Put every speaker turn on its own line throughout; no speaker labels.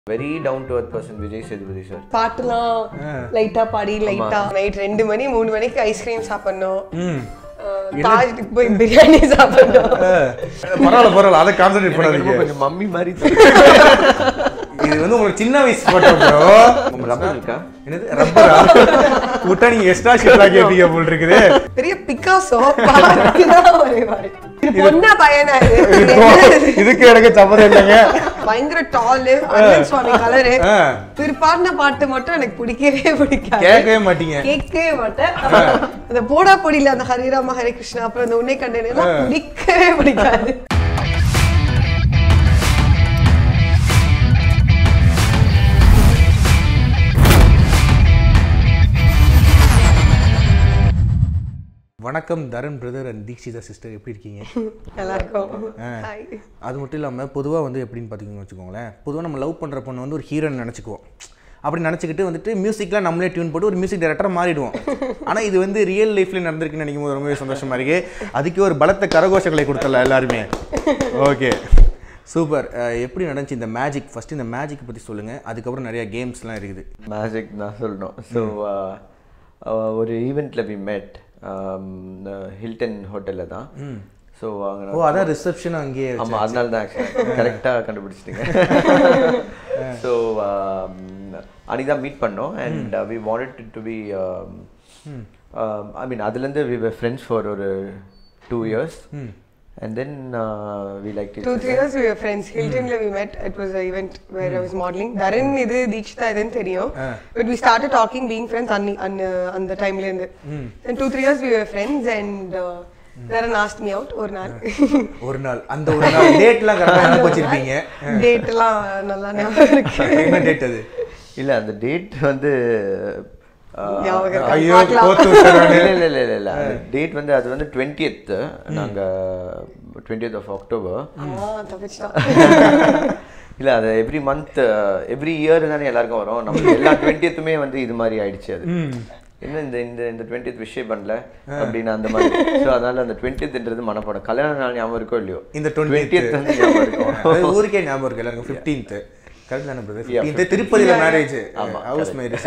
Very down to earth person Vijay Sethupathi sir
பாட்டுலாம் லைட்டா பாடி லைட்டா நைட் ரெண்டு மணி மூணு மணிக்கு ஐஸ்கிரீம் சாப்பிடணும்
ம்
அஹ், தாஜ்க்கு போய் பிரியாணி சாப்பிடணும்
பரவாயில்ல பரவாயில்ல அதை கான்சென்ட்ரேட் பண்ணாதீங்க
கொஞ்சம் மம்மி மாதிரி
இது வந்து உங்களுக்கு சின்ன வயசு போட்டோ ப்ரோ
ரப்பர் இருக்கா
என்னது ரப்பரா விட்டா நீங்க எக்ஸ்ட்ரா ஷிப்லா கேப்பீங்க போல் இருக்குது
பெரிய பிக்காசோ பாட்டுதான் வரைவாரு. இது பொண்ணா பையனா இது? இது
இப்போ
என்னது?
இதுக்கு எனக்கு சம்மதம் இல்லைங்க
பயங்கர டாலு அண்ணன் சுவாமி கலரு
ஆ.
இவர் பாடின பாட்டு மட்டும் எனக்கு பிடிக்கவே பிடிக்காது
கேட்கவே மாட்டீங்க
கேட்கவே மாட்டேன் அந்த போடா பொடியில அந்த ஹரிராம ஹரே கிருஷ்ணா அப்புறம் அந்த உன்னை கண்டேன் எல்லாம் பிடிக்கவே பிடிக்காது
வணக்கம் Dharan brother and Deekshitha sister எப்படி இருக்கீங்க
நல்லா இருக்கும் Hi.
அது மட்டும் இல்லாமல் பொதுவாக வந்து எப்படின்னு பார்த்தீங்கன்னு வச்சுக்கோங்களேன் பொதுவாக நம்ம லவ் பண்ணுற பொண்ணு வந்து ஒரு ஹீரோன்னு நினச்சிக்குவோம் அப்படி நினச்சிக்கிட்டு வந்துட்டு மியூசிக்லாம் நம்மளே டியூன் போட்டு ஒரு மியூசிக் டைரக்டராக மாறிடுவோம் ஆனால் இது வந்து ரியல் லைஃப்ல நடந்திருக்குன்னு நினைக்கும் போது ரொம்பவே சந்தோஷமா இருக்கு அதுக்கு ஒரு பலத்த கரகோஷங்களை கொடுத்தல எல்லாருமே ஓகே சூப்பர் எப்படி நடந்துச்சு இந்த மேஜிக் ஃபர்ஸ்ட் இந்த மேஜிக் பற்றி சொல்லுங்கள் அதுக்கப்புறம் நிறைய கேம்ஸ்லாம் இருக்குது
மேஜிக் தான் சொல்லணும் ஸோ ஒரு ஈவெண்ட்டில் வி மெட் ஹில்டன் ஹோட்டலில் தான் ஸோ
ஓ அதான் ரிசப்ஷன் அங்கேயே
ஆமா அதனால தான் கரெக்டாக கண்டுபிடிச்சிட்டீங்க ஸோ அன்னைக்கு தான் மீட் பண்ணோம் and we wanted to be I mean அதுலேருந்து வி ஃப்ரெண்ட்ஸ் ஃபார் ஒரு two years and then we like
Two, three years we were friends. Hiltonல we met. It was an event where I was modeling. Dharan இது தீக்ஷிதா இதுன்னு தெரியும். But we started talking, being friends அன்னி அந்த அந்த டைம்ல இருந்து. Then two, three years we were friends and uh, Taran asked me out ஒரு நாள்.
ஒரு நாள் அந்த ஒரு நாள் டேட்லாம் கரெக்டாக வச்சிருப்பீங்க
Date எல்லாம் நல்லா ஞாபகம் இருக்கு.
என்ன டேட் அது
இல்லை அந்த டேட் வந்து uh,
ஞாபகம் இருக்கா?
ஐயோ
பார்க்கலாம்.
கோத்து விட்டுறானே.
இல்ல இல்ல இல்ல இல்ல இல்ல டேட் வந்து அது வந்து டுவெண்ட்டியத் நாங்க டுவெண்ட்டியத் ஆஃப் அக்டோபர்
ஆ, தப்பிச்சிட்டான்.
இல்ல அது எவ்ரி மந்த் எவ்ரி இயர் தானே எல்லாருக்கும் வரும் நம்ம எல்லா டுவெண்ட்டியத்துமே வந்து இது மாதிரி ஆயிடுச்சு அது என்ன இந்த இந்த இந்த டுவெண்ட்டியத் விஷயம் பண்ணல அப்படின்னு அந்த மாதிரி ஸோ அதனால அந்த டுவெண்ட்டியத்ன்றது மனப்படம் கல்யாண நாள் ஞாபகம் இருக்கோ இல்லையோ
இந்த
டுவெண்ட்டியத்
20th
வந்து ஞாபகம் இருக்கும்
அது ஊருக்கே ஞாபகம் இருக்கு எல்லாருக்கும் ஃபிஃப்டீன்த் கரெக்ட் தானே பிரதர் ஃபிஃப்டீன்த் திருப்பதியில marriage house marriage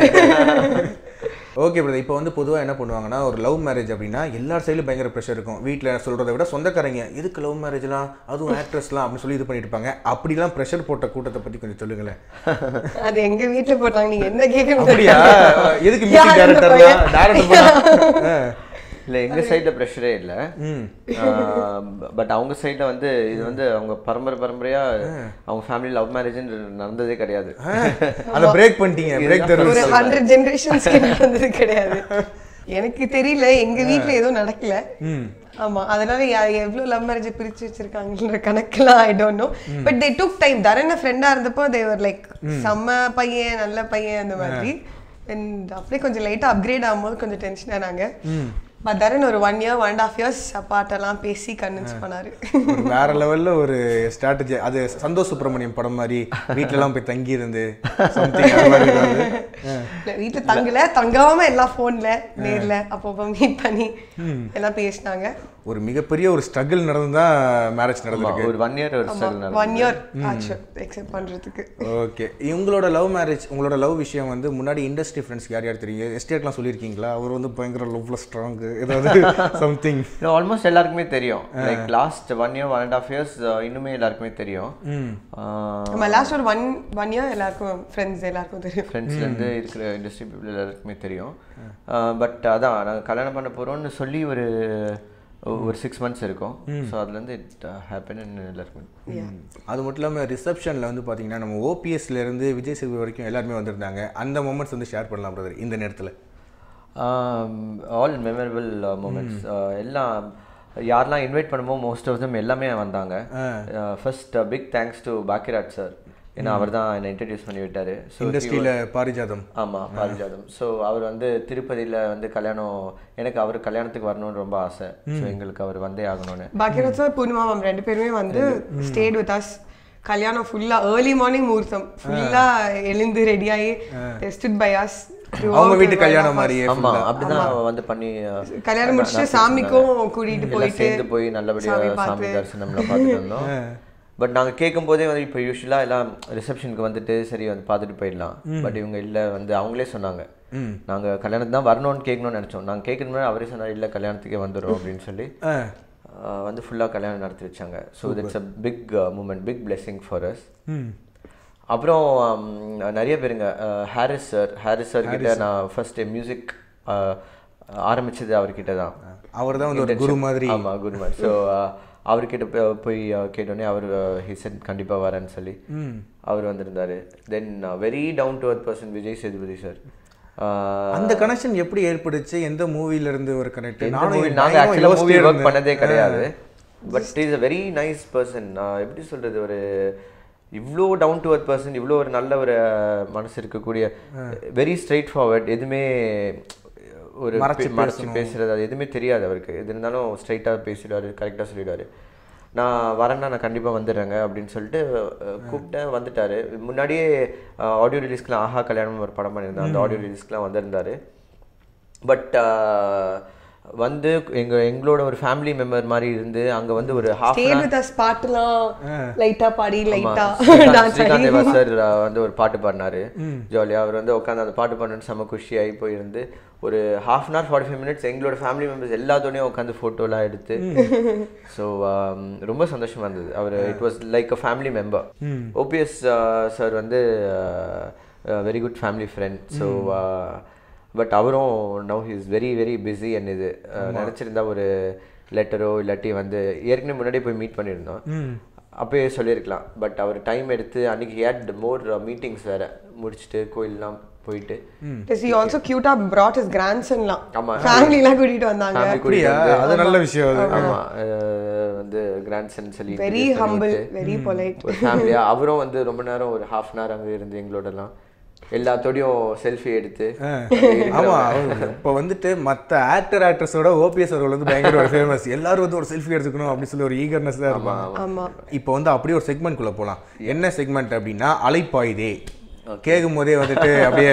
okay brother இப்போ வந்து பொதுவாக என்ன பண்ணுவாங்கன்னா ஒரு லவ் மேரேஜ் அப்படின்னா எல்லார் சைடுலும் பயங்கர ப்ரெஷர் இருக்கும் வீட்டில் சொல்கிறத விட சொந்தக்காரங்க எதுக்கு லவ் மேரேஜ்லாம் அதுவும் ஆக்ட்ரஸ்லாம் அப்படின்னு சொல்லி இது பண்ணிட்டு இருப்பாங்க அப்படிலாம் ப்ரெஷர் போட்ட கூட்டத்தை பற்றி கொஞ்சம் சொல்லுங்களேன்
அது எங்க வீட்டுல போட்டாங்க நீங்க என்ன கேட்கணும்
அப்படியா எதுக்கு
யார்
மியூசிக்
இந்த
டேரக்டர்லாம்
பையன்?
டேரக்டர்
இல்ல எங்க சைடுல ப்ரெஷரே இல்ல
ம்
பட் அவங்க சைடுல வந்து இது வந்து அவங்க பரம்பரை பரம்பரையா அவங்க ஃபேமிலி லவ் மேரேஜ்னு நடந்ததே கிடையாது
அதை பிரேக் பண்ணிட்டீங்க பிரேக்
ஒரு
தருவது
ஹண்ட்ரட் ஜென்ரேஷன்ஸ்க்கு நடந்தது கிடையாது எனக்கு தெரியல எங்க வீட்ல எதுவும் நடக்கல
ம்
ஆமா அதனால யா- எவ்வளவு லவ் மேரேஜ் பிரிச்சு வச்சிருக்காங்கன்ற கணக்கெல்லாம் I don't know but they took time தரன ஃப்ரெண்டா இருந்தப்போ தேவர் லைக் செம்ம பையன் நல்ல பையன் அந்த மாதிரி அண்ட் அப்படியே கொஞ்சம் லைட்டா அப்கிரேட் ஆகும்போது கொஞ்சம் டென்ஷன் ஆனாங்க பட் தரன் ஒரு one year one and half years அப்பாட்டெல்லாம் பேசி கன்வின்ஸ் பண்ணாரு
ஒரு வேற லெவல்ல ஒரு ஸ்ட்ராட்டஜி அது சந்தோஷ் சுப்பிரமணியம் படம் மாதிரி வீட்லலாம் போய் தங்கி இருந்து சம்திங் அது மாதிரி ஏதாவது.
இல்ல, வீட்டுல தங்கல தங்காம எல்லாம் போன்ல நேர்ல அப்பப்போ மீட் பண்ணி எல்லாம் பேசினாங்க
ஒரு மிகப்பெரிய ஒரு ஸ்ட்ரகிள் நடந்து தான் மேரேஜ் நடந்திருக்கு
ஒரு ஒன் இயர் ஒரு ஸ்ட்ரகிள்
ஒன் இயர் ஆச்சு எக்ஸெப்ட் பண்றதுக்கு
ஓகே உங்களோட லவ் மேரேஜ் உங்களோட லவ் விஷயம் வந்து முன்னாடி இண்டஸ்ட்ரி ஃப்ரெண்ட்ஸ் யார் யார் தெரியும் எஸ்டேட்லாம் சொல்லியிருக்கீங்களா அவர் வந்து பயங்கர லவ்ல ஸ்ட்ராங் ஏதாவது சம்திங்
ஆல்மோஸ்ட் எல்லாருக்குமே தெரியும் like last one year one and half years இன்னுமே எல்லாருக்குமே தெரியும்
நம்ம லாஸ்ட் ஒரு ஒன் ஒன் இயர் எல்லாருக்கும் ஃப்ரெண்ட்ஸ் எல்லாருக்கும் தெரியும்
ஃப்ரெண்ட்ஸ்ல இருந்து இருக்கிற இண்டஸ்ட்ரி பீப்புள் எல்லாருக்குமே தெரியும் பட் அதான் நாங்கள் கல்யாணம் பண்ண போறோம்னு சொல்லி ஒரு ஒரு சிக்ஸ் மந்த்ஸ் இருக்கும் ஸோ அதுலேருந்து இட் ஹேப்பன் எல்லாருக்குமே
அது மட்டும் இல்லாமல் ரிசப்ஷனில் வந்து பார்த்தீங்கன்னா நம்ம ஓபிஎஸ்ல இருந்து விஜய் சேதுபதி வரைக்கும் எல்லாருமே வந்திருந்தாங்க அந்த மூமெண்ட்ஸ் வந்து ஷேர் பண்ணலாம் பிரதர் இந்த நேரத்தில்
ஆல் மெமரபிள் மூமெண்ட்ஸ் எல்லாம் யாரெல்லாம் இன்வைட் பண்ணுமோ மோஸ்ட் ஆஃப் தம் எல்லாமே வந்தாங்க first big thanks to Bhagyaraj sir ஏன்னா அவர் தான் என்னை இன்ட்ரடியூஸ் பண்ணி விட்டாரு ஸோ
இண்டஸ்ட்ரியில் பாரிஜாதம்
ஆமாம் பாரிஜாதம் ஸோ அவர் வந்து திருப்பதியில் வந்து கல்யாணம் எனக்கு அவர் கல்யாணத்துக்கு வரணும்னு ரொம்ப ஆசை ஸோ எங்களுக்கு அவர் வந்தே ஆகணும்னு
பாக்கியராஜ் சார் பூர்ணிமா மேம் ரெண்டு பேருமே வந்து ஸ்டேட் வித் அஸ் கல்யாணம் ஃபுல்லா ஏர்லி மார்னிங் முகூர்த்தம் ஃபுல்லா எழுந்து ரெடியாகி டெஸ்டட் பை அஸ்
அவங்க வீட்டு கல்யாணம் மாதிரியே
ஆமா அப்படிதான் வந்து பண்ணி அஹ்,
கல்யாணம்
ந-
முடிச்சுட்டு
நடத்திட்டு
சாமிக்கும்
இருந்தாங்க.
கூட்டிட்டு
எல்லாம்
போயிட்டு
சேர்ந்து போய் நல்லபடியா
சாமி
சாமி
பார்த்து.
தரிசனம்லாம் பார்த்துட்டு வந்தோம் பட் நாங்கள் கேட்கும் போதே வந்து இப்போ யூஸ்வலாக எல்லாம் ரிசப்ஷனுக்கு வந்துட்டு சரி வந்து பார்த்துட்டு போயிடலாம் பட் இவங்க இல்லை வந்து அவங்களே சொன்னாங்க நாங்கள் கல்யாணத்துக்கு தான் வரணும்னு கேட்கணும்னு நினச்சோம் நாங்கள் கேட்கணும் அவரே சொன்னார் இல்லை கல்யாணத்துக்கே வந்துடும் அப்படின்னு சொல்லி
ஆ
ஆஹ் வந்து ஃபுல்லாக கல்யாணம் நடத்தி வச்சாங்க so it's a big moment big blessing for us
hmm
அப்புறம் ம், நிறைய பேருங்க ah, Harris sir Harris sir கிட்ட நான் ஃபர்ஸ்ட் மியூசிக் ஆரம்பிச்சது அவர்கிட்ட தான்
அவர் தான் வந்து ஒரு குரு மாதிரி
ஆமா குரு மாதிரி ஸோ அவர்கிட்ட போய் போய் அஹ், கேட்டோடனே அவர் ஹிசன் கண்டிப்பா வரேன்னு சொல்லி அவர் வந்திருந்தாரு then very down to earth person Vijay Sethupathi sir
அந்த கனெக்ஷன் எப்படி ஏற்பட்டுச்சு எந்த மூவில இருந்து ஒரு கனெக்ட்
நாங்கள் ஆக்சுவலாக மூவி ஒர்க் பண்ணதே கிடையாது but is a very nice person நான் எப்படி சொல்றது ஒரு இவ்வளோ டவுன் டு அர்த் பர்சன் இவ்வளோ ஒரு நல்ல ஒரு அஹ், மனசு இருக்கக்கூடிய வெரி ஸ்ட்ரைட் ஃபார்வர்ட் எதுவுமே ஒரு
மறைச்சு
பே- மறைச்சு பேசுறது அது எதுவுமே தெரியாது அவருக்கு எது இருந்தாலும் ஸ்ட்ரைட்டாக பேசிடுவாரு கரெக்டாக சொல்லிடுவாரு நான் வரேன்னா நான் கண்டிப்பாக வந்துடுறேங்க அப்படின்னு சொல்லிட்டு அஹ், கூப்பிட்டேன் வந்துட்டாரு முன்னாடியே ஆடியோ ரிலீஸ்க்குலாம் ஆஹா கல்யாணம் ஒரு படம் பண்ணியிருந்தேன் அந்த ஆடியோ ரிலீஸ்க்குலாம் வந்திருந்தாரு பட் வந்து எங்க எங்களோட ஒரு ஃபேமிலி மெம்பர் மாதிரி இருந்து அங்க வந்து ஒரு ஹாஃப்
ஸ்டே வித் அஸ் பாட்டுலாம் லைட்டா பாடி லைட்டா
ஸ்ரீகாந்த் தேவா சார் வந்து ஒரு பாட்டு பாடினாரு ஜாலியா அவர் வந்து உட்காந்து அந்த பாட்டு பாடுன்னு செம்ம குஷியாகி போயிருந்து ஒரு half an hour forty five minutes எங்களோட ஃபேமிலி மெம்பர்ஸ் எல்லாத்தோடையும் உட்காந்து ஃபோட்டோலாம் எடுத்து ஸோ ரொம்ப சந்தோஷமா இருந்தது அவர் it was like a family member OPS sir வந்து very good family friend so but அவரும் now he's very very busy and இது அஹ், நினைச்சிருந்தா ஒரு லெட்டரோ இல்லாட்டி வந்து ஏற்கனவே முன்னாடியே போய் மீட் பண்ணியிருந்தோம் அப்பயே சொல்லியிருக்கலாம் பட் அவர் டைம் எடுத்து அன்னைக்கு ஹேட் மோர் மீட்டிங்ஸ் வேற முடிச்சுட்டு கோயில்லாம் போயிட்டு
he also cute up brought his grandson லாம்
ஆமா.
family லாம் கூட்டிட்டு வந்தாங்க
family
அப்படியா
கூட்டிட்டு வந்து-
அது நல்ல விஷயம் அது
ஆமா அஹ், வந்து கிராண்ட்சன் சொல்லி
வெரி ஹம்பிள் வெரி பொலைட்
ஒரு ஃபேமிலியா அவரும் வந்து ரொம்ப நேரம் ஒரு ஹாஃப் அன் ஹவர் அங்கே இருந்து எங்களோடலாம் எல்லாத்தோடையும் செல்ஃபி எடுத்து
ஆமா இப்போ வந்துட்டு மத்த ஆக்டர் ஆக்ட்ரஸோட ஓபிஎஸ் அவர்கள் வந்து பயங்கர ஒரு ஃபேமஸ் எல்லாரும் வந்து ஒரு செல்ஃபி எடுத்துக்கணும் அப்படின்னு சொல்லி ஒரு ஈகர்னஸ் தான் இருக்கும்
ஆமா
இப்போ வந்து அப்படியே ஒரு செக்மெண்ட் குள்ள போலாம் என்ன செக்மெண்ட் அப்படின்னா அலைப்பாயுதே கேட்கும் போதே வந்துட்டு அப்படியே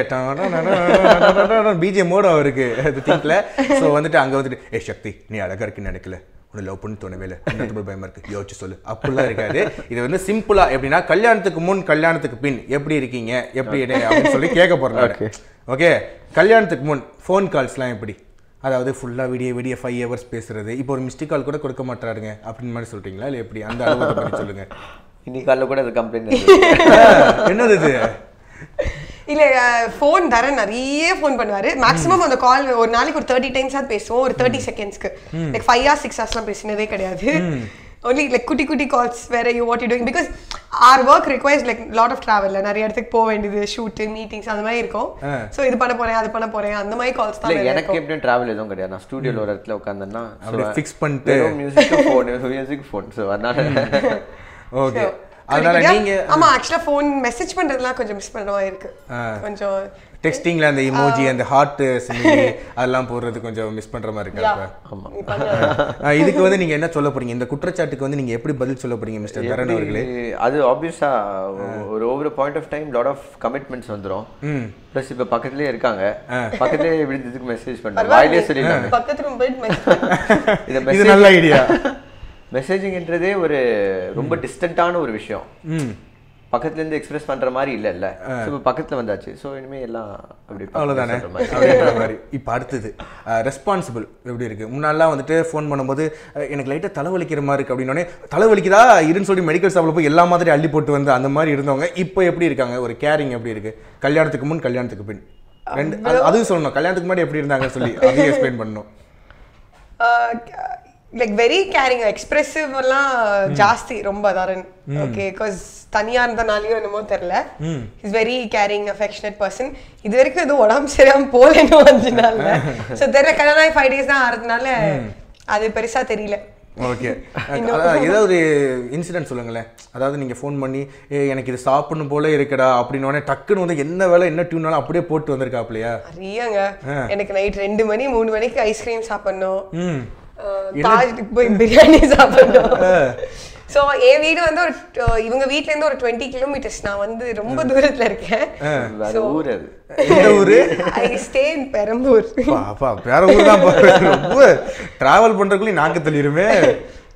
பிஜிஎம் மோட அவருக்கு அது திங்க்ல ஸோ வந்துட்டு அங்க வந்துட்டு ஏ சக்தி நீ அழகா இருக்குன்னு நினைக்கல உன்னை லவ் பண்ணி தோணவே இல்லை இன்னொரு பயமா இருக்கு யோசிச்சு சொல்லு அப்படிலாம் இருக்காது இது வந்து சிம்பிளா எப்படின்னா கல்யாணத்துக்கு முன் கல்யாணத்துக்கு பின் எப்படி இருக்கீங்க எப்படி என்ன அப்படின்னு சொல்லி கேட்க போறேன் ஓகே கல்யாணத்துக்கு முன் ஃபோன் கால்ஸ்லாம் எப்படி அதாவது ஃபுல்லாக விடிய விடிய ஃபைவ் ஹவர்ஸ் பேசுறது இப்போ ஒரு மிஸ்டேக் கால் கூட கொடுக்க மாட்டாருங்க அப்படின்னு மாதிரி சொல்றீங்களா இல்லை எப்படி அந்த அனுபவத்தை பற்றி சொல்லுங்க
இன்னைக்கு காலைல கூட அது கம்ப்ளைண்ட்
என்னது இது
இல்ல ஃபோன் தர நிறைய ஃபோன் பண்ணுவாரு மேக்ஸிமம் அந்த கால் ஒரு நாளைக்கு ஒரு தேர்ட்டி டைம்ஸ் ஆகுது பேசுவோம் ஒரு தேர்ட்டி செகண்ட்ஸ்க்கு லைக் ஃபைவ் ஹார்ஸ் சிக்ஸ் ஹார்ஸ்லாம் பேசினதே கிடையாது ஒன்லி லைக் குட்டி குட்டி கால்ஸ் வேற you what you doing because our work requires like lot of travel நிறைய இடத்துக்கு போக வேண்டியது ஷூட்டு மீட்டிங்ஸ் அந்த மாதிரி இருக்கும் ஸோ இது பண்ண போறேன் அது பண்ண போறேன் அந்த மாதிரி கால்ஸ்
இல்ல
தான்
எனக்கு எப்படியும் டிராவல் எதுவும் கிடையாது நான் ஸ்டூடியோல ஒரு இடத்துல உட்காந்தேன்னா
அப்படியே fix பண்ணிட்டு.
Music phone music phone so அதனால
ஓகே
So,
அதனால
குட்டி குட்டியா-
நீங்க
ஆமா ஆக்சுவலா ஃபோன் மெசேஜ் பண்றதுலாம் கொஞ்சம் மிஸ் பண்ண மாதிரி இருக்கு கொஞ்சம்
டெக்ஸ்டிங்ல அந்த இமோஜி அந்த ஹார்ட் சிமிலி அதெல்லாம் போடுறது கொஞ்சம் மிஸ் பண்ற மாதிரி இருக்கா அப்ப?
நீ பண்ண
ஆ, இதுக்கு வந்து நீங்க என்ன சொல்ல போறீங்க இந்த குற்றச்சாட்டுக்கு வந்து நீங்க எப்படி பதில் சொல்ல போறீங்க மிஸ்டர் தரன் அவர்களே
எப்படி- அது ஆப்வியஸா ஒரு ஒவ்வொரு point of time lot of commitments வந்துரும் ப்ளஸ் இப்ப பக்கத்துலயே இருக்காங்க பக்கத்துலயே இப்படி இதுக்கு மெசேஜ் பண்றேன் வாயிலே சொல்லிடலாம்
பக்கத்து ரூம் போயிட்டு message
இத
இது
மெசேஜ்
நல்ல ஐடியா
மெசேஜிங்ன்றதே ஒரு ரொம்ப டிஸ்டன்ட்டான ஒரு விஷயம்
ம்
பக்கத்துல இருந்து எக்ஸ்பிரஸ் பண்ற மாதிரி இல்ல இல்ல So, இப்ப பக்கத்துல வந்தாச்சு சோ இனிமே எல்லாம் அப்படி பக்கத்துல
அவ்வளோதானே
சொல்ற மாதிரி.
அப்படின்ற மாதிரி இப்போ அடுத்தது ரெஸ்பான்சிபிள் எப்படி இருக்கு முன்னாடிலாம் வந்துட்டு ஃபோன் பண்ணும்போது அஹ், எனக்கு லைட்டாக தலைவலிக்கிற மாதிரி இருக்கு அப்படின்னோடனே தலைவலிக்குதா இருன்னு சொல்லி மெடிக்கல் ஷாப்பில் போய் எல்லா மாதிரி அள்ளி போட்டு வந்து அந்த மாதிரி இருந்தவங்க இப்போ எப்படி இருக்காங்க ஒரு கேரிங் எப்படி இருக்கு கல்யாணத்துக்கு முன் கல்யாணத்துக்கு பின் ரெண்டு அது- அதுவும் சொல்லணும் கல்யாணத்துக்கு முன்னாடி எப்படி இருந்தாங்கன்னு சொல்லி அதையும் எக்ஸ்பிளைன் பண்ணணும்
லைக் வெரி கேரிங் எக்ஸ்பிரசிவ் எல்லாம் ஜாஸ்தி ரொம்ப தரன் ஓகே பிகாஸ் தனியா இருந்தனாலயோ என்னமோ தெரியல is very caring affectionate person இது வரைக்கும் எதுவும் உடம்பு சரியாம போல இன்னும் அஞ்சு நாள்ல ஸோ தெரியல கல்யாணம் ஆகி ஃபைவ் டேஸ் தான் ஆறதுனால அது பெருசா தெரியல
ஓகே அதான் ஏதாவது ஒரு இன்சிடென்ட் சொல்லுங்களேன் அதாவது நீங்கள் ஃபோன் பண்ணி "ஏய், எனக்கு இது சாப்பிடணும் போல இருக்குடா அப்படின்னோடனே டக்குன்னு வந்து என்ன வேலை என்ன டியூனாலும் அப்படியே போட்டு வந்திருக்காப்லையா
நிறையங்க எனக்கு நைட் ரெண்டு மணி மூணு மணிக்கு ஐஸ்கிரீம் சாப்பிடணும்
ம்
அஹ், தாஜ்க்கு போய் பிரியாணி சாப்பிடணும் ஸோ என் வீடு வந்து ஒரு அஹ், இவங்க வீட்ல இருந்து ஒரு டுவெண்ட்டி கிலோமீட்டர்ஸ் நான் வந்து ரொம்ப தூரத்துல இருக்கேன்
வேற ஊர் அது
எந்த ஊரு
ஐ ஸ்டே இன் பெரம்பூர்
அப்பா, அப்பா வேற ஊர் தான் பாரு. ரொம்ப டிராவல் பண்றதுக்குள்ளே நாக்கு தள்ளிருமே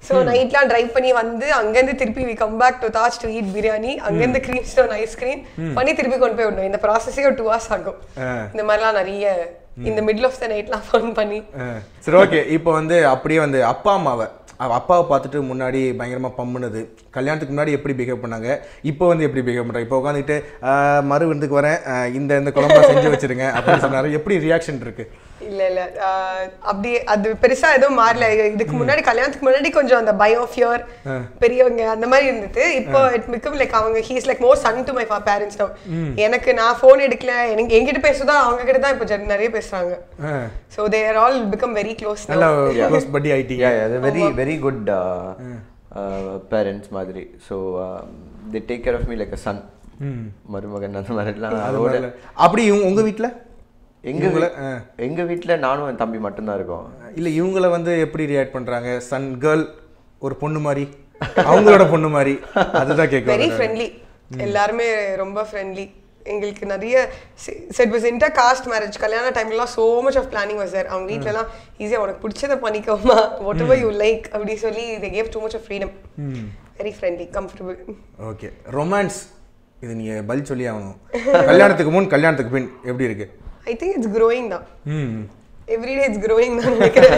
ஸோ நைட்லாம் டிரைவ் பண்ணி வந்து அங்கேருந்து திருப்பி we come back to Taj to eat biryani அங்கேருந்து க்ரீம் ஸ்டோன் ஐஸ்கிரீம் பண்ணி திருப்பி கொண்டு போய் விடணும் இந்த ப்ராசஸே ஒரு டூ ஹவர்ஸ் ஆகும்
ஆ.
இந்த மாதிரிலாம் நிறைய இந்த மிடில் ஆஃப் த நைட்லாம் ஃபோன் பண்ணி
ஆ. சரி ஓகே இப்போ வந்து அப்படியே வந்து அப்பா அம்மாவை அவ அப்பாவை பார்த்துட்டு முன்னாடி பயங்கரமா பம்முனது கல்யாணத்துக்கு முன்னாடி எப்படி பிஹேவ் பண்ணாங்க இப்போ வந்து எப்படி பிஹேவ் பண்றாங்க இப்போ உட்காந்துட்டு மறு விருந்துக்கு வரேன் ஆ, இந்த இந்த குழம்பு செஞ்சு வச்சிருங்க அப்படின்னு சொன்னாரு எப்படி ரியாக்ஷன் இருக்கு
இல்ல இல்ல ஆஹ் அப்படியே அது பெருசா எதுவும் மாறல இதுக்கு முன்னாடி கல்யாணத்துக்கு முன்னாடி கொஞ்சம் அந்த பயம் ஃபியர் பெரியவங்க அந்த மாதிரி இருந்தது இப்போ இட் மிக்கம் லைக் அவங்க he's like more son to my parents now எனக்கு நான் ஃபோன் எடுக்கல எனக்கு என்கிட்ட பேசுதா அவங்க கிட்ட தான் இப்போ ஜன- நிறைய பேசுறாங்க
ஆ.
So they are all become very close
நல்லா க்ளோஸ் பட்டி ஆயிட்டீங்க
yeah, yeah, they're very very good uh, uh, parents மாதிரி so they take care of me like a son மருமகன் அந்த மாதிரிலாம்
அது
அதோட
மாதிரில. அப்படி இவங்க உங்க வீட்ல
எங்க
இவங்கள,
வீ- எங்க வீட்ல நானும் என் தம்பி மட்டும்தான் இருக்கோம்
இல்ல இவங்கள வந்து எப்படி ரியாக்ட் பண்றாங்க சன் கேர்ள் ஒரு பொண்ணு மாதிரி அவங்களோட பொண்ணு மாதிரி அதுதான்
வெரி
கேட்க
ஃப்ரெண்ட்லி எல்லாருமே ரொம்ப ஃப்ரெண்ட்லி எங்களுக்கு நிறைய set was inter caste marriage கல்யாண டைம்லலாம் so much of planning was sir அவங்க வீட்லலாம் ஈஸியாக உனக்கு பிடிச்சதை பண்ணிக்கோமா வாட் எவர் யூ லைக் அப்படி சொல்லி they gave too much of freedom very friendly comfortable
okay romance இது நீங்க பதில் சொல்லி ஆகணும் கல்யாணத்துக்கு முன் கல்யாணத்துக்கு பின் எப்படி இருக்கு
ஐ திங்க் இட்ஸ் க்ரோயிங் தான்
ம்
எவ்ரிடே இட்ஸ் க்ரோயிங் தான் நினைக்கிறேன்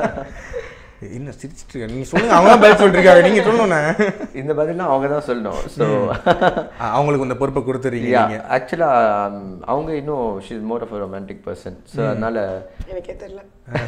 என்ன சிரிச்சிட்டு இருக்க நீங்க சொல்லுங்க அவங்க தான் பதில் சொல்லிருக்காங்க நீங்க சொல்லணும்
இந்த பதிலாம் அவங்க தான் சொல்லணும் ஸோ
அவங்களுக்கு இந்த பொறுப்பை கொடுத்துறீங்க
யா
நீங்க
ஆக்சுவலாக அவங்க இன்னும் she is more of a romantic person so அதனால
எனக்கே தெரியல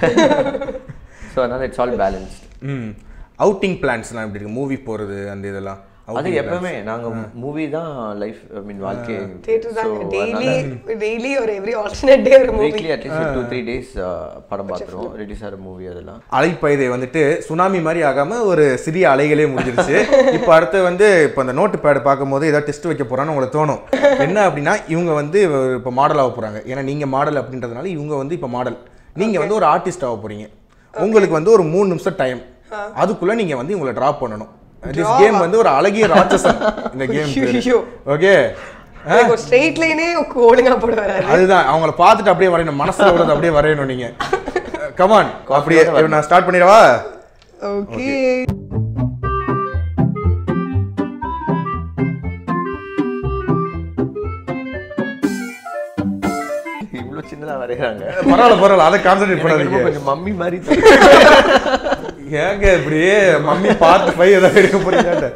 ஸோ அதனால it's all balanced
hmm outing பிளான்ஸ்லாம் எப்படி இருக்கு மூவி போறது அந்த இதெல்லாம்
அது
outing
எப்பவுமே நாங்க மூவி தான் லைஃப் ஐ மீன் வாழ்க்கை
தேட்டர் தாங்க டெய்லி டெய்லி ஒரு எவ்ரி ஆல்டர்னேட் டே ஒரு movie
weekly at least two three days படம் பார்த்துருவோம் ரிலீஸ் ஆகிற மூவி அதெல்லாம்
அலைப்பயதை வந்துட்டு சுனாமி மாதிரி ஆகாம ஒரு சிறிய அலைகளே முடிஞ்சிருச்சு இப்போ அடுத்து வந்து இப்போ அந்த நோட்டு பேடு பார்க்கும்போது ஏதாவது டெஸ்ட் வைக்க போறான்னு உங்களுக்கு தோணும் என்ன அப்படின்னா இவங்க வந்து இப்போ மாடல் ஆக போறாங்க ஏன்னா நீங்க மாடல் அப்படின்றதுனால இவங்க வந்து இப்போ மாடல் நீங்க வந்து ஒரு ஆர்டிஸ்ட் ஆக போறீங்க உங்களுக்கு வந்து ஒரு மூணு நிமிஷம் டைம் அதுக்குள்ள நீங்க வந்து இவங்களை டிராப் பண்ணணும் திஸ் கேம் வந்து ஒரு அழகிய ராட்சசன் இந்த கேம்
ஐயோ.
ஓகே
எனக்கு ஒரு ஸ்ட்ரெயிட் லைனே ஒழுங்கா போட வராது
அதுதான் அவங்கள பார்த்துட்டு அப்படியே வரையணும் மனசுல உள்ளது அப்படியே வரையணும் நீங்க கமான் அப்படியே இப்ப நான் ஸ்டார்ட் பண்ணிடவா
ஓகே
இவ்வளோ சின்னதாக வரைகிறாங்க
பரவாயில்ல பரவாயில்ல அதை கான்சென்ட்ரேட் பண்ணாதீங்க
கொஞ்சம் மம்மி மாதிரி
ஏங்க இப்படியே மம்மி பார்த்து பை ஏதாவது எடுக்க போறீங்க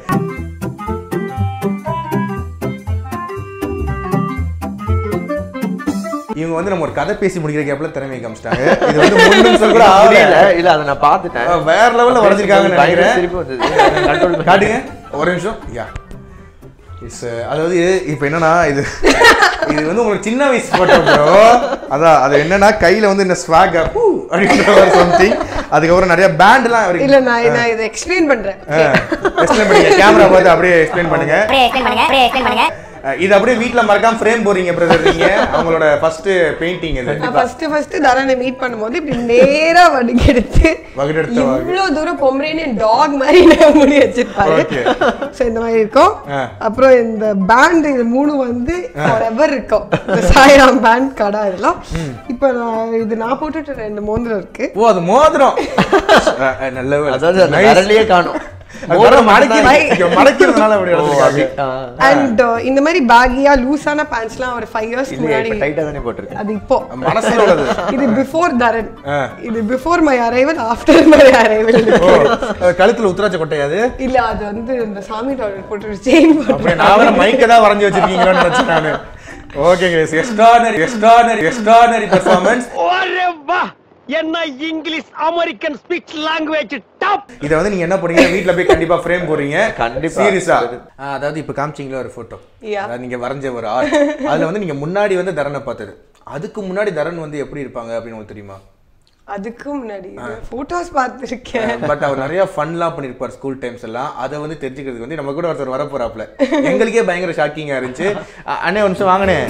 இவங்க வந்து நம்ம ஒரு கதை பேசி முடிக்கிற கேப்ல திறமையை காமிச்சிட்டாங்க இது வந்து மூணு நிமிஷம் கூட
புரியல
ஆகல
இல்ல அதை நான் பார்த்துட்டேன்
வேற லெவல்ல வரைஞ்சிருக்காங்கன்னு
பயங்கர
நினைக்கிறேன்
சிரிப்பு வந்தது கண்ட்ரோல்
காட்டுங்க ஒரு நிமிஷம் யா இஸ் அதாவது இப்போ என்னன்னா இது இது வந்து உங்களுக்கு சின்ன வயசு போட்டோ ப்ரோ அதான் அது என்னன்னா கையில வந்து இந்த ஸ்வாக் அப்படின்ற ஒரு சம்திங் அதுக்கப்புறம் நிறைய பேண்ட்லாம் இருக்கு
இல்ல நான் நான் இதை எக்ஸ்பிளைன் பண்றேன்
எக்ஸ்பிளைன் பண்ணுங்க கேமரா பார்த்து அப்படியே எக்ஸ்பிளைன் பண்ணுங்க
அப்படியே எக்ஸ்பிளைன் பண்ணுங்க அப்படியே எக்ஸ்பிளைன் பண்ணுங்க
அஹ் இது அப்படியே வீட்ல மறக்காம ஃப்ரேம் போறீங்க பிரதர் நீங்க அவங்களோட ஃபர்ஸ்ட் பெயிண்டிங் இது
நான் ஃபர்ஸ்ட் ஃபர்ஸ்ட் தரனை மீட் பண்ணும்போது இப்படி நேரா வடுக்கு எடுத்து
வகுடெடுத்த வாகு.
இவ்வளவு தூரம் பொம்ரேனியன் டாக் மாதிரி நான் முடி வச்சிருப்பாரு
Okay.
சோ இந்த மாதிரி இருக்கும்
ஆ.
அப்புறம் இந்த பேண்ட் இது மூணு வந்து எவர் இருக்கும் இந்த சாய்ராம் பேண்ட் கடை இதெல்லாம் இப்போ நான் இது நான் போட்டுட்டு ரெண்டு மோந்திரம் இருக்கு
ஓ அது மோதிரம் அஹ் அஹ் நல்ல வேலை.
அதாவது அந்த
Nice.
விரலையே காணும்
அது வர மடக்கி இங்க மடக்கிறதுனால அப்படி எடுத்துருக்காங்க
அண்ட் இந்த மாதிரி பேகியா லூஸான பேண்ட்ஸ்லாம் ஒரு ஃபைவ் இயர்ஸ்க்கு
இல்லையே
முன்னாடி
இப்போ டைட்டாக தானே போட்டிருக்கேன்
அது இப்போ
மனசுல உள்ளது
இது பிஃபோர் தரன்
ஆ.
இது before my arrival after my arrival
oh ah கழுத்துல உத்தராட்ச கொட்டையாது
இல்ல அது வந்து இந்த சாமி டாலர் போட்டு ஒரு செயின்
அப்படியே நான் வேற மைக்க தான் வரைஞ்சு வச்சிருக்கீங்களோன்னு நினைச்சேன் நானு ஓகேங்க எக்ஸ்ட்ரானரி எக்ஸ்ட்ரானரி எக்ஸ்ட்ரானரி பெர்ஃபார்மன்ஸ்
ஒரே வா என்ன English American speech language top
இதை வந்து நீங்க என்ன பண்ணீங்க வீட்ல போய் கண்டிப்பா ஃப்ரேம் போடுறீங்க
கண்டிப்பா.
சீரியஸா அதாவது இப்ப காமிச்சீங்களா ஒரு போட்டோ
Yeah.
அதாவது நீங்க வரைஞ்ச ஒரு ஆர்ட் அதுல வந்து நீங்க முன்னாடி வந்து தரனை பார்த்தது அதுக்கு முன்னாடி தரன் வந்து எப்படி இருப்பாங்க அப்படின்னு உங்களுக்கு தெரியுமா
அதுக்கு முன்னாடி போட்டோஸ் பார்த்துருக்கேன்
பட் அவர் நிறைய ஃபன்லாம் பண்ணிருப்பார் ஸ்கூல் டைம்ஸ் எல்லாம் அதை வந்து தெரிஞ்சுக்கிறதுக்கு வந்து நம்ம கூட ஒருத்தர் வர போறாப்ல எங்களுக்கே பயங்கர ஷாக்கிங்கா இருந்துச்சு அ- அண்ணே ஒரு நிமிஷம் வாங்கினே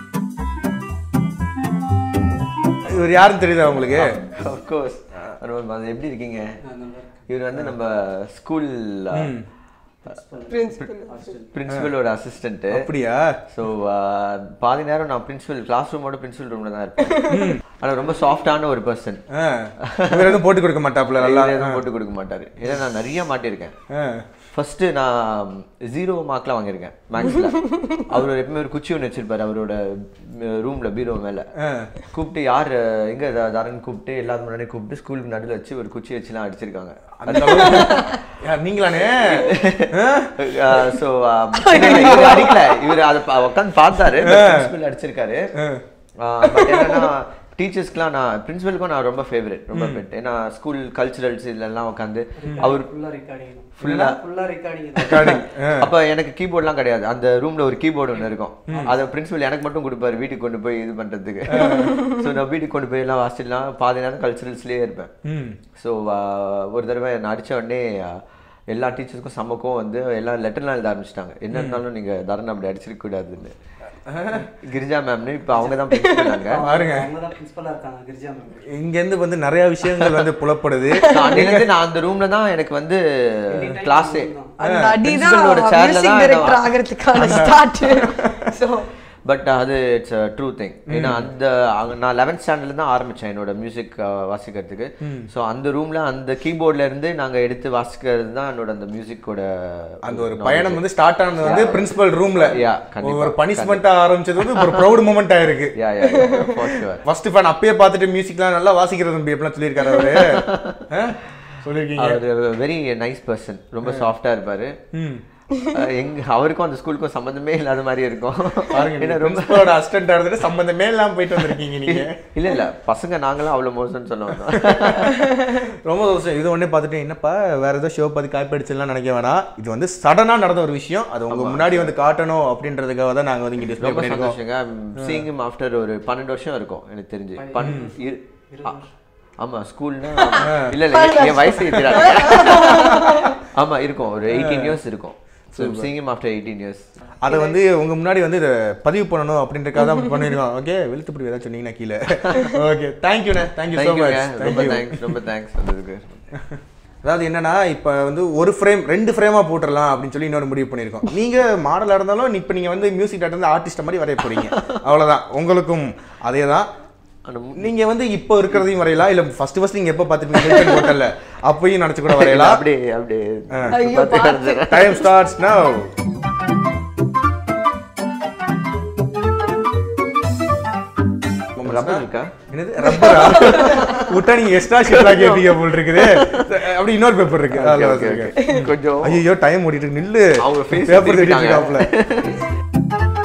இவர் யாருன்னு தெரியுதா உங்களுக்கு
அஃப்கோர்ஸ் அது எப்படி இருக்கீங்க இவர் வந்து நம்ம ஸ்கூல்
பிரின்சிபல்
பிரின்சிபலோட அசிஸ்டன்ட்
அப்படியா
ஸோ பாதி நேரம் நான் பிரின்சிபல் கிளாஸ் ரூமோட பிரின்சிபல் ரூம்ல தான் இருப்பேன் ஆனா ரொம்ப சாஃப்டான ஒரு பர்சன்
ஆ. இவர் எதுவும் போட்டு கொடுக்க மாட்டாப்புல நல்லா
எதுவும் போட்டு கொடுக்க மாட்டாரு ஏன்னா நான் நிறைய மாட்டியிருக்கேன்
ஆ.
ஃபர்ஸ்ட் நான் ஜீரோ மார்க்லாம் வாங்கியிருக்கேன் மேக்ஸ்ல அவர் எப்பவுமே ஒரு குச்சி ஒன்று வச்சிருப்பாரு அவரோட ரூம்ல பீரோ மேல
ஆ.
கூப்பிட்டு யார் எங்க த- தரன் கூப்பிட்டு எல்லாரும் முன்னாடி கூப்பிட்டு ஸ்கூலுக்கு நடுவில் வச்சு ஒரு குச்சி வச்சுலாம் அடிச்சிருக்காங்க
அந்த அளவுக்கு- யார் நீங்களானே ஆ?
ஸோ இவர் அடிக்கல இவர் அதை உட்காந்து பார்த்தாரு பிரின்சிபல் அடிச்சிருக்காரு பட் என்னன்னா டீச்சர்ஸ்க்குலாம் நான் பிரின்சிபலுக்கும் நான் ரொம்ப ஃபேவரட் ரொம்ப பெட் ஏன்னா ஸ்கூல் கல்ச்சுரல்ஸ் இதெல்லாம் உட்காந்து அவர்
ஃபுல்லா ரெக்கார்டிங்
ஃபுல்லா
ஃபுல்லா ரெக்கார்டிங்
Recording. ஆ.
அப்ப எனக்கு கீபோர்ட்லாம் கிடையாது அந்த ரூம்ல ஒரு கீபோர்டு ஒன்று இருக்கும் அதை பிரின்சிபல் எனக்கு மட்டும் கொடுப்பாரு வீட்டுக்கு கொண்டு போய் இது பண்றதுக்கு ஸோ நான் வீட்டுக்கு கொண்டு போய் எல்லாம் வாசிச்சிடலாம் பாதி நேரம் கல்ச்சுரல்ஸ்லயே இருப்பேன்
ம்.
ஸோ ஒரு தடவை நான் அடிச்ச உடனே ஆஹ், எல்லா டீச்சர்ஸ்க்கும் சமக்கும் வந்து எல்லாம் லெட்டர்லாம் எழுத ஆரம்பிச்சிட்டாங்க என்ன இருந்தாலும் நீங்க தரன் அப்படி அடிச்சிருக்க கூடாதுன்னு கிரிஜா மேம்னு இப்போ அவங்க தான் பிரின்சிபல்
பாருங்க
அவங்க தான் பிரின்சிபலா இருக்காங்க கிரிஜா மேம்
இங்க இருந்து வந்து நிறைய விஷயங்கள் வந்து புலப்படுது
அன்னிலேருந்து நான் அந்த ரூம்ல தான் எனக்கு வந்து கிளாஸே
அந்த அடிதான்
பிரின்சிபலோட சேர்ல
மியூசிக்
தான்
டைரக்டர் ஆகிறதுக்கான ஸ்டார்ட் ஸோ
பட் அது இட்ஸ் ட்ரூ திங் ஏன்னா அந்த அங்க நான் லெவன்த் ஸ்டாண்டர்ட்ல தான் ஆரம்பிச்சேன் என்னோட மியூசிக் வாசிக்கிறதுக்கு ஸோ அந்த ரூம்ல அந்த கீபோர்ட்ல இருந்து நாங்க எடுத்து வாசிக்கிறது தான் என்னோட அந்த மியூசிக்கோட
அந்த ஒரு பயணம் வந்து ஸ்டார்ட் ஆனது வந்து பிரின்சிபல் ரூம்ல
Yeah, கண்டிப்பா,
ஒரு பனிஷ்மெண்டா ஆரம்பிச்சது வந்து ஒரு ப்ரௌட் மூமெண்ட் ஆயிருக்கு
yeah yeah for sure
first fan அப்பயே பார்த்துட்டு மியூசிக்லாம் நல்லா வாசிக்கிறது தம்பி எப்படிலாம் சொல்லியிருக்காரு அவரு ஆ? சொல்லியிருக்கீங்க
அவர் வெரி நைஸ் பர்சன் ரொம்ப சாஃப்டா இருப்பாரு
ம்.
அஹ் எங்க அவருக்கும் அந்த ஸ்கூலுக்கும் சம்மந்தமே இல்லாத மாதிரி இருக்கும்
பாருங்க
ஏன்னா ரொம்ப
பிரின்சிபலோட அசிஸ்டன்டா இருந்துட்டு சம்பந்தமே இல்லாம போயிட்டு வந்திருக்கீங்க நீங்க
இல்ல இல்ல பசங்க நாங்களும் அவ்வளவு மோசம்னு சொல்ல வந்தோம்
ரொம்ப தோசம் இது ஒண்ணே பார்த்துட்டு என்னப்பா வேற ஏதோ ஷோ பார்த்து காப்பி அடிச்சலாம் நினைக்க வேணாம் இது வந்து சடனா நடந்த ஒரு விஷயம் அது உங்க முன்னாடி வந்து காட்டணும் அப்படின்றதுக்காக தான் நாங்க வந்து இங்க டிஸ்ப்ளே
ரொம்ப
பண்ணிருக்கோம்
சந்தோஷங்க சீங் ஆஃப்டர் ஒரு பன்னெண்டு வருஷம் இருக்கும் எனக்கு தெரிஞ்சு பன் இரு- ஆ- ஆமா ஸ்கூல்னா இல்ல இல்ல என் என் வயசு இருக்கிறாங்க ஆமா இருக்கும் ஒரு எயிட்டீன் இயர்ஸ் இருக்கும் so seeing after eighteen years
அதை வந்து உங்க முன்னாடி வந்து இதை பதிவு பண்ணணும் அப்படின்றக்காக தான் பண்ணிருக்கோம் ஓகே வெளுத்துப்படி ஏதாவது சொன்னீங்கன்னா கீழே ஓகே தேங்க்யூண்ணே தேங்க்யூ ஸோ
தேங்க்யூங்க
மச்
ரொம்ப தேங்க்ஸ் ரொம்ப தேங்க்ஸ் வந்ததுக்கு
அதாவது என்னன்னா இப்போ வந்து ஒரு ஃப்ரேம் ரெண்டு ஃப்ரேமா போட்டுடலாம் அப்படின்னு சொல்லி இன்னொரு முடிவு பண்ணியிருக்கோம் நீங்க மாடலா இருந்தாலும் இப்போ நீங்க வந்து மியூசிக் டேரக்டர் வந்து ஆர்டிஸ்ட் மாதிரி வரைய போறீங்க அவ்வளவுதான் உங்களுக்கும் அதே தான்
ஆனா
நீங்க வந்து இப்போ இருக்கிறதையும் வரையலாம் இல்ல ஃபர்ஸ்ட் ஃபர்ஸ்ட் நீங்க எப்போ பார்த்துருப்பீங்க ஹோட்டல்ல அப்பயும் நினைச்சு கூட வரையலாம்
அப்படியே அப்படியே
ஐயோ, பார்த்து.
டைம் ஸ்டார்ட்ஸ் நவ்
ரப்பர் இருக்கா
என்னது ரப்பரா விட்டா நீங்க எக்ஸ்ட்ரா ஷீட்லா கேப்பீங்க போல் இருக்குது அப்படி இன்னொரு பேப்பர் இருக்கு அதுல
Okay, okay,
வச்சிருக்கேன்.
okay. கொஞ்சம்
ஐயோ டைம் ஓடிட்டு இருக்கு நில்லு
அவங்க face
பேப்பர்
திருப்பிட்டாங்க.
இருக்காப்ல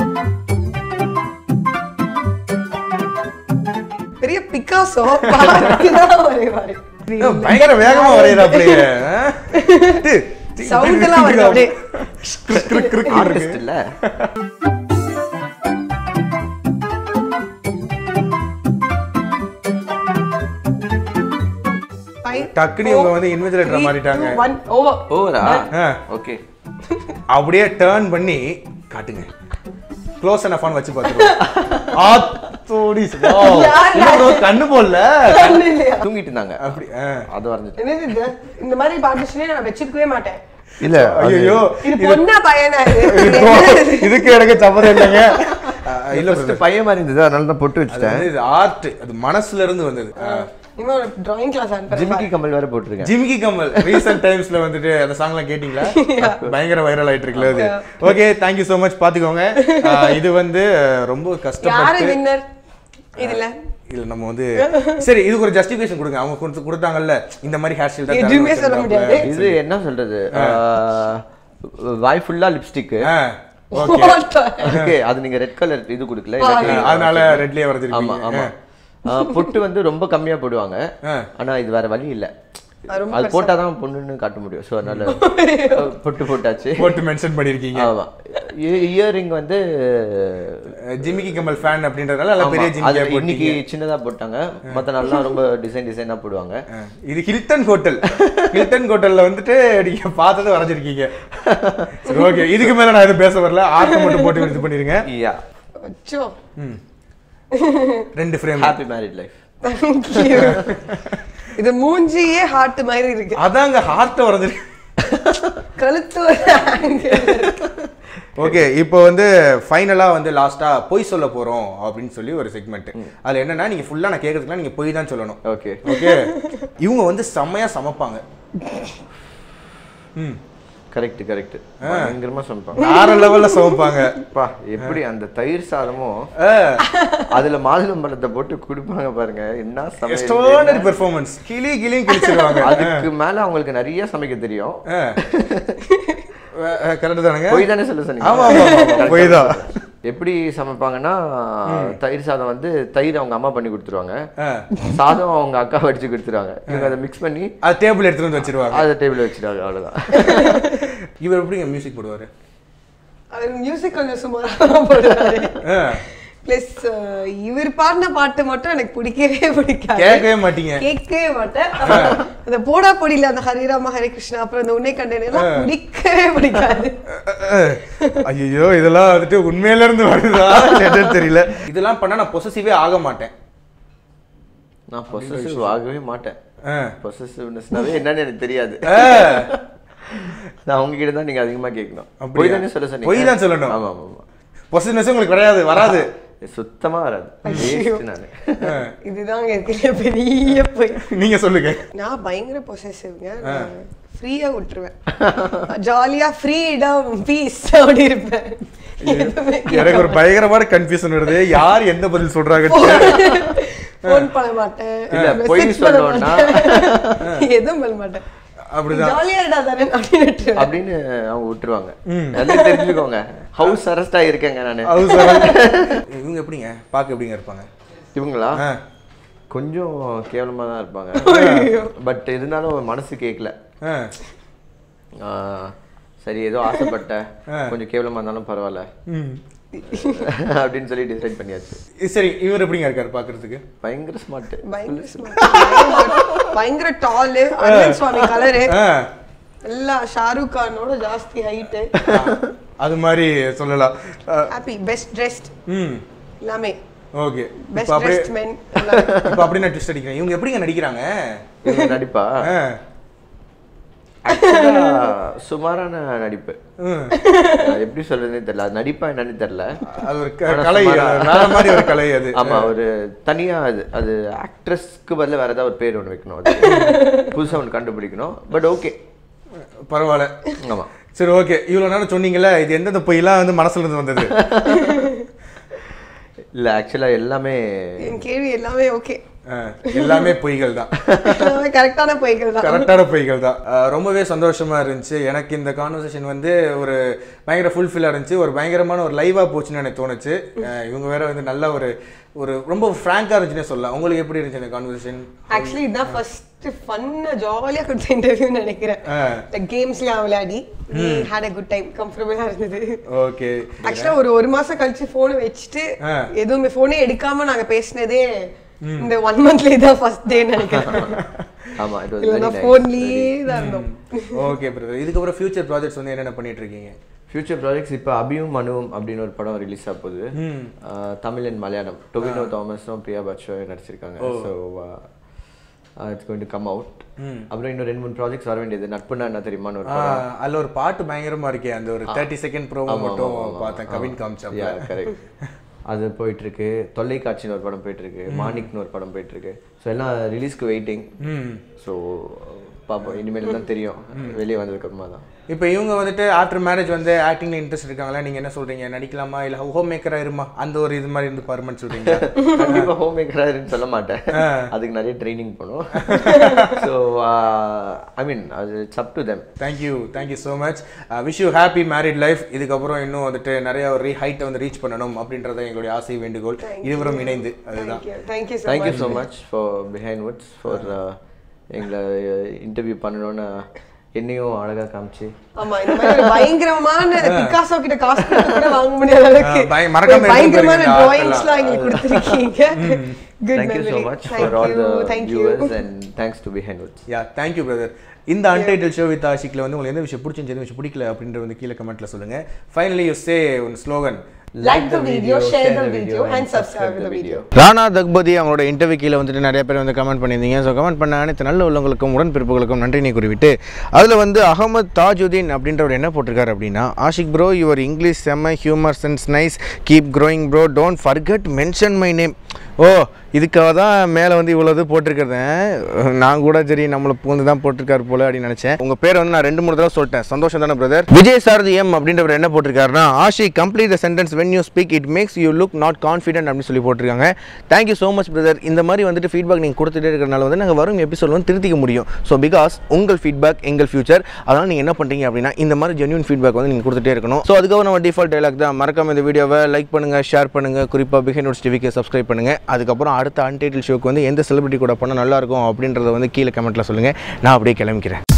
பெரிய பிக்காசோ பார்த்துதான் வரைவாரு
பயங்கர வேகமா வரையறாப்லயே
சவுண்ட் எல்லாம் வருது அப்படியே
ஆர்டிஸ்ட் இல்ல
Five,
டக்குனு
four,
இவங்க வந்து invigilator
three,
மாறிட்டாங்க.
two, one, over.
ஓவரா
ஆ.
ஓகே
அப்படியே டர்ன் பண்ணி காட்டுங்க க்ளோஸ் அண்ட் ஆன் வச்சு பார்த்துருவோம் ஆத்தோடி wow.
யார்
என்ன bro, கண்ணு போடல
கண்ணு இல்லையா?
தூங்கிட்டு இருந்தாங்க
அப்படி ஆ.
அது வரைஞ்சிட்டு
என்னது இது? இந்த மாதிரி பார்ட்டிஷனே நான் வச்சிருக்கவே மாட்டேன்
இல்ல
ஐயோ
இது பொண்ணா பையனா இது?
இதுக்கு எனக்கு சம்மதம் இல்லைங்க ஆ, இல்ல
ஃபர்ஸ்ட் பையன் மாதிரி இருந்தது அதனால தான் பொட்டு
அது
வச்சுட்டேன்
வந்து இது ஆர்ட் அது மனசுல இருந்து வந்தது ஆ.
இவன் ஒரு டிராயிங் கிளாஸ்
ஜிமிக்கி கமல் வேற போட்டிருக்கேன்
ஜிமிக்கி கமல் ரீசெண்ட் டைம்ஸ்ல வந்துட்டு அந்த சாங்லாம் கேட்டிங்களா பயங்கர வைரல் ஆயிட்டு இருக்குல்ல அது ஓகே தேங்க்யூ so மச் பாத்துக்கோங்க ஆ, இது வந்து ரொம்ப
யாரு
கஷ்டப்பட்டு
வின்னர் இதுல
இல்ல நம்ம வந்து சரி இதுக்கு ஒரு ஜஸ்டிஃபிகேஷன் கொடுங்க அவங்க கொடுத்து கொடுத்தாங்கல்ல இந்த மாதிரி ஹேர் ஸ்டைல் தான்
எதுவுமே
தரணும்னு
சொல்ல
சொல்றாங்க.
முடியாது.
இது என்ன சொல்றது ஆஹ், வாய் ஃபுல்லா லிப்ஸ்டிக்
ஆ ஓகே
ஓகே அது நீங்க ரெட் கலர் இது கொடுக்கல
ஆ,
இல்லாட்டி-
அதனால ரெட்லயே
ஆமா
வரைஞ்சிருக்கீங்க
ஆமா ஆஹ், பொட்டு வந்து ரொம்ப கம்மியா போடுவாங்க
ஆ.
ஆனா இது வேற வழி இல்ல
அது ரொம்ப
அது போட்டாதான் பொண்ணுன்னு காட்ட முடியும் சோ அதனால அஹ், பொட்டு போட்டாச்சு
போட்டு மென்ஷன் பண்ணிருக்கீங்க
ஆமா இயரிங் வந்து
ஜிமிக்கி கமல் ஃபேன் அப்படின்றதுனால நல்ல பெரிய
ஆமா, அது
ஜிமிக்கி
இன்னைக்கு
போட்டீங்க
சின்னதா போட்டாங்க மத்த நாள்லாம் ரொம்ப டிசைன் டிசைனா போடுவாங்க
ஆ, இது ஹில்டன் ஹோட்டல் ஹில்டன் ஹோட்டல்ல வந்துட்டு நீங்க பார்த்தது வரைஞ்சிருக்கீங்க சரி ஓகே இதுக்கு மேல நான் எதுவும் பேச வரல ஆர்ட் மட்டும் போட்டு இது பண்ணிருங்க
யா
அச்சோ
ரெண்டு frame
happy married life
Thank you. இது மூஞ்சியே ஹார்ட் மாதிரி இருக்கு
அதாங்க ஹார்ட் வரைஞ்சிருக்கு
கழுத்து ஒரு angle இருக்கு.
ஓகே இப்போ வந்து ஃபைனலாக வந்து லாஸ்ட்டாக பொய் சொல்ல போகிறோம் அப்படின்னு சொல்லி ஒரு செக்மெண்ட் அதில் என்னன்னா நீங்கள் ஃபுல்லாக நான் கேட்கறதுக்குலாம் நீங்கள் பொய் தான் சொல்லணும்
ஓகே
ஓகே இவங்க வந்து செம்மையாக சமைப்பாங்க ம்
கரெக்ட் கரெக்ட் பயங்கரமா சமைப்பாங்க
வேற லெவலில் சமைப்பாங்க
அப்பா எப்படி அந்த தயிர் சாதமும்
ஆ,
அதுல மாதுளம்பழத்தை போட்டு குடிப்பாங்க பாருங்க என்ன சமையல்
extraordinary பெர்ஃபார்மன்ஸ் கிளி கிளியும் கிழிச்சிருவாங்க
அதுக்கு மேல அவங்களுக்கு நிறைய சமைக்க தெரியும்
கரெக்டு தானுங்க
பொய் தானே சொல்ல சொன்னீங்க
ஆமா, ஆமா, ஆமா,
Correct
பொய் தான்.
தான். எப்படி சமைப்பாங்கன்னா தயிர் சாதம் வந்து தயிர் அவங்க அம்மா பண்ணி கொடுத்துருவாங்க
ஆ.
சாதம் அவங்க அக்கா வடிச்சு கொடுத்துருவாங்க இவங்க அதை மிக்ஸ் பண்ணி
அது டேபிள் எடுத்துட்டு வந்து வச்சிருவாங்க
அதை டேபிள் வச்சிருவாங்க அவ்வளவுதான்
இவர் எப்படிங்க மியூசிக் போடுவாரு
அவர் மியூசிக் கொஞ்சம் சுமாராக போடுவாரு
ஆ,
பிளஸ் இவர் பாடின பாட்டு மட்டும் எனக்கு பிடிக்கவே பிடிக்காது
கேட்கவே மாட்டீங்க
கேட்கவே மாட்டேன் அந்த போடா பொடியில அந்த ஹரிராம ஹரே கிருஷ்ணா அப்புறம் அந்த உன்னை கண்டேன் எல்லாம் பிடிக்கவே பிடிக்காது
ஐயோ இதெல்லாம் வந்துட்டு உண்மையில இருந்து வருதா என்னன்னு தெரியல இதெல்லாம் பண்ணா நான் பொசசிவே ஆக மாட்டேன்
நான் பொசசிவ் ஆகவே மாட்டேன்
ஆ.
பொசசிவ்னஸ்னாவே என்னன்னு எனக்கு தெரியாது
ஆ,
நான் அவங்க கிட்ட தான் நீங்க அதிகமா கேட்கணும்
அப்படியா?
பொய் தானே சொல்ல சொன்னீங்க
பொய் தான் சொல்லணும்.
ஆமா ஆமா ஆமா
பொசசிவ்னஸ் உங்களுக்கு கிடையாது வராது
சுத்தமா வராது வேஸ்ட் நானு
ஆ,
இதுதான் இருக்கிற பெரிய போய்
நீங்க சொல்லுங்க
நான் பயங்கர பொசசிவ்ங்க ஃப்ரீயா விட்டுருவேன் ஜாலியா ஃப்ரீடம் பீஸ் அப்படி இருப்பேன் எதுவுமே
எனக்கு ஒரு பயங்கரமான கன்ஃபியூஷன் வருது யார் எந்த பதில் சொல்றாங்க
ஃபோன் பண்ண மாட்டேன்
இல்ல,
message
பொய்
பண்ண
சொல்லணும்னா-
மாட்டேன். எதுவும் பண்ண மாட்டேன்
அப்படிதான்
ஜாலியா இருடா தானே அப்படின்னு விட்டுருவேன்
அப்படின்னு அவங்க விட்டுருவாங்க நல்லா தெரிஞ்சுக்கோங்க ஹவுஸ் அரெஸ்ட் ஆயிருக்கேங்க நானு
House arrest. இவங்க எப்படிங்க பார்க்க எப்படிங்க இருப்பாங்க
இவங்களா
ஆ.
கொஞ்சம் கேவலமா தான் இருப்பாங்க பட் இருந்தாலும் மனசு கேட்கல
ஆ,
ஆஹ், சரி ஏதோ ஆசைப்பட்ட கொஞ்சம் கேவலமா இருந்தாலும் பரவாயில்ல
ம்.
அப்படின்னு சொல்லி டிசைட் பண்ணியாச்சு
சரி இவர் எப்படிங்க இருக்காரு பாக்குறதுக்கு
பயங்கர ஸ்மார்ட்
பயங்கர smart. பயங்கர- பயங்கர டாலு அர்ஜுன் சுவாமி கலரு
ஆ,
எல்லாம் ஷாருக் கானோட ஜாஸ்தி ஹைட்டு
அது மாதிரி சொல்லலாம் ஆ,
ஹாப்பி பெஸ்ட் ட்ரெஸ்ட்
ம்
எல்லாமே
ஓகே இப்போ
பெஸ்ட்
அப்படியே
ட்ரெஸ்ட் மென்
இப்போ அப்படியே நான் ட்விஸ்ட் அடிக்கிறேன் இவங்க எப்படிங்க நடிக்கிறாங்க
நடிப்பா
ஆ,
Actually, சுமாரான நடிப்பு
ம்.
அது எப்படி சொல்றதுன்னு தெரியல அது நடிப்பா என்னன்னு தெரியல
அது ஒரு க-
ஆனா
கலை
சுமாரா-
அது வேற மாதிரி ஒரு கலை அது
ஆமா ஒரு தனியா அது அது ஆக்ட்ரஸ்க்கு பதிலா வேற ஏதாவது ஒரு பேர் ஒன்று வைக்கணும் அது புதுசா ஒன்று கண்டுபிடிக்கணும் பட் ஓகே
பரவாயில்ல
ஆமா
சரி ஓகே இவ்வளோ நேரம் சொன்னீங்கல்ல இது எந்தெந்த பொய்லாம் வந்து மனசுல இருந்து வந்தது
இல்ல ஆக்சுவலா எல்லாமே
என் கேள்வி எல்லாமே ஓகே
ஆ, எல்லாமே பொய்கள் தான்
எல்லாமே கரெக்டான பொய்கள் தான்
கரெக்டான பொய்கள் தான் ஆ, ரொம்பவே சந்தோஷமா இருந்துச்சு எனக்கு இந்த கான்வர்சேஷன் வந்து ஒரு பயங்கர ஃபுல்ஃபில்லாக இருந்துச்சு ஒரு பயங்கரமான ஒரு லைவாக போச்சுன்னு எனக்கு தோணுச்சு ஆ, இவங்க வேற வந்து நல்ல ஒரு ஒரு ரொம்ப ஃப்ராங்காக இருந்துச்சுன்னே சொல்லலாம் உங்களுக்கு எப்படி இருந்துச்சு இந்த கான்வர்சேஷன்
ஆக்சுவலி இதுதான் ஃபர்ஸ்ட் ஃபன்னா ஜாலியா கொடுத்த இன்டர்வியூ நினைக்கிறேன்
ஆ.
கேம்ஸ்லாம் விளையாடி ஹேட் அ குட் டைம் கம்ஃபர்டபுளா இருந்தது
ஓகே
ஆக்சுவலா ஒரு ஒரு மாசம் கழிச்சு போன் வச்சுட்டு
ஆ.
எதுவுமே போனே எடுக்காம நாங்க பேசினதே இந்த ஒன் மந்த்லயே தான் ஃபர்ஸ்ட் டே நினைக்கிறேன்
ஆமா it was
இல்லைன்னா
very nice.
போன்லயே தான் இருந்தோம்
ஓகே பிரதர் இதுக்கப்புறம் ஃபியூச்சர் ப்ராஜெக்ட்ஸ் வந்து என்னென்ன பண்ணிட்டு இருக்கீங்க
ஃபியூச்சர் ப்ராஜெக்ட்ஸ் இப்போ அபியும் மனுவும் அப்படின்னு ஒரு படம் ரிலீஸ் ஆக போகுது ஆஹ் தமிழ் அண்ட் மலையாளம் டொவினோ தாமஸும் பிரியா பட்சோயும் நடிச்சிருக்காங்க so it's going to come out அப்புறம் இன்னும் ரெண்டு மூணு ப்ராஜெக்ட்ஸ் வர வேண்டியது நட்புனா என்ன தெரியுமான்னு ஒரு
ஆ,
படம்
அதுல ஒரு பாட்டு பயங்கரமா இருக்கே அந்த ஒரு தேர்ட்டி செகண்ட் ப்ரோமோ மட்டும் பார்த்தேன் கவின் காமிச்சா
கரெக்ட் அது போயிட்டு இருக்கு தொல்லைக்காட்சின்னு ஒரு படம் போயிட்டு இருக்கு மாணிக்னு ஒரு படம் போயிட்டு இருக்கு ஸோ எல்லாம் ரிலீஸ்க்கு வெயிட்டிங் ஸோ பார்ப்போம் இனிமேல் தான் தெரியும் வெளியே வந்ததுக்கு அப்புறமா தான்
இப்போ இவங்க வந்துட்டு ஆஃப்டர் மேரேஜ் வந்து ஆக்டிங்ல இன்ட்ரெஸ்ட் இருக்காங்களா நீங்க என்ன சொல்றீங்க நடிக்கலாமா இல்ல ஹோம் மேக்கரா இருமா அந்த ஒரு இது மாதிரி இருந்து பாருமான்னு சொல்றீங்க
கண்டிப்பா ஹோம் மேக்கராக சொல்ல மாட்டேன் அதுக்கு நிறைய ட்ரைனிங் பண்ணும் ஸோ ஐ மீன் அது it's up to them
thank you thank you so much wish you happy married life இதுக்கப்புறம் இன்னும் வந்துட்டு நிறைய ஒரு ரீ ஹைட்டை வந்து ரீச் பண்ணணும் அப்படின்றத எங்களுடைய ஆசை வேண்டுகோள் இருவரும் இணைந்து அதுதான்
thank you so
thank you so much for Behindwoods for எங்களை இன்டர்வியூ பண்ணணும்னு என்னையும் அழகா காமிச்சு
ஆமா இந்த மாதிரி ஒரு பயங்கரமான பிகாசோ கிட்ட காசு கொடுத்து கூட வாங்க முடியாத அளவுக்கு
ஆ, பய- மறக்காம
ஒரு பயங்கரமான
எடுத்துட்டு போயிருங்க
டிராயிங்ஸ்லாம் எங்களுக்கு கொடுத்துருக்கீங்க good
thank you so
memory
much for all the
thank you
viewers and thanks to Behindwoods
yeah thank you brother இந்த அன்டைட்டில் ஷோ வித் ஆஷிக்கில் வந்து உங்களுக்கு எந்த விஷயம் பிடிச்சிருந்துச்சு எந்த விஷயம் பிடிக்கல அப்படின்ற வந்து கீழே கமெண்ட்ல சொல்லுங்க finally you say one slogan
Like the video, share the video, and subscribe to the video.
Rana Daggubati அவங்களோட இன்டர்வியூ கீழே வந்துட்டு நிறைய பேர் வந்து கமெண்ட் பண்ணியிருந்தீங்க ஸோ கமெண்ட் பண்ண அனைத்து நல்ல உள்ளவங்களுக்கும் உடன்பிறப்புகளுக்கும் நன்றினை குறிவிட்டு அதில் வந்து அகமது தாஜுதீன் அப்படின்றவர் என்ன போட்டிருக்காரு அப்படின்னா ஆஷிக் ப்ரோ யுவர் இங்கிலீஷ் செம்ம humour sense nice keep growing bro don't forget mention my name oh இதுக்காக தான் மேலே வந்து இவ்வளோ இது போட்டிருக்கிறேன் நான் கூட சரி நம்மளை பூந்து தான் போட்டிருக்காரு போல அப்படின்னு நினச்சேன் உங்கள் பேர் வந்து நான் ரெண்டு மூணு தடவை சொல்லிட்டேன் சந்தோஷம் தானே பிரதர் விஜய் சாரதி எம் அப்படின்றவர் என்ன போட்டிருக்காருன்னா Ashi complete the sentence when you speak it makes you look not confident அப்படின்னு சொல்லி போட்டிருக்காங்க தேங்க்யூ ஸோ மச் பிரதர் இந்த மாதிரி வந்துட்டு ஃபீட்பேக் நீங்கள் கொடுத்துட்டே இருக்கிறனால வந்து நாங்கள் வரும் எபிசோட் வந்து திருத்திக்க முடியும் ஸோ பிகாஸ் உங்கள் ஃபீட்பேக் எங்கள் ஃபியூச்சர் அதனால் நீங்கள் என்ன பண்ணுறீங்க அப்படின்னா இந்த மாதிரி ஜென்யூன் ஃபீட்பேக் வந்து நீங்கள் கொடுத்துட்டே இருக்கணும் ஸோ அதுக்காக நம்ம டிஃபால்ட் டைலாக் தான் மறக்காம இந்த வீடியோவை லைக் பண்ணுங்கள் ஷேர் பண்ணுங்கள் குறிப்பாக பிஹை நோட்ஸ் டிவிக்கு சப்ஸ்கிரைப் பண்ணுங்கள் அதுக்கப்புறம் அடுத்த அன்டைட்டில் ஷோக்கு வந்து எந்த செலிபிரிட்டி கூட பண்ணால் நல்லாயிருக்கும் அப்படின்றத வந்து கீழே கமெண்ட்டில் சொல்லுங்கள் நான் அப்படியே கிளம்பிக்கிறேன்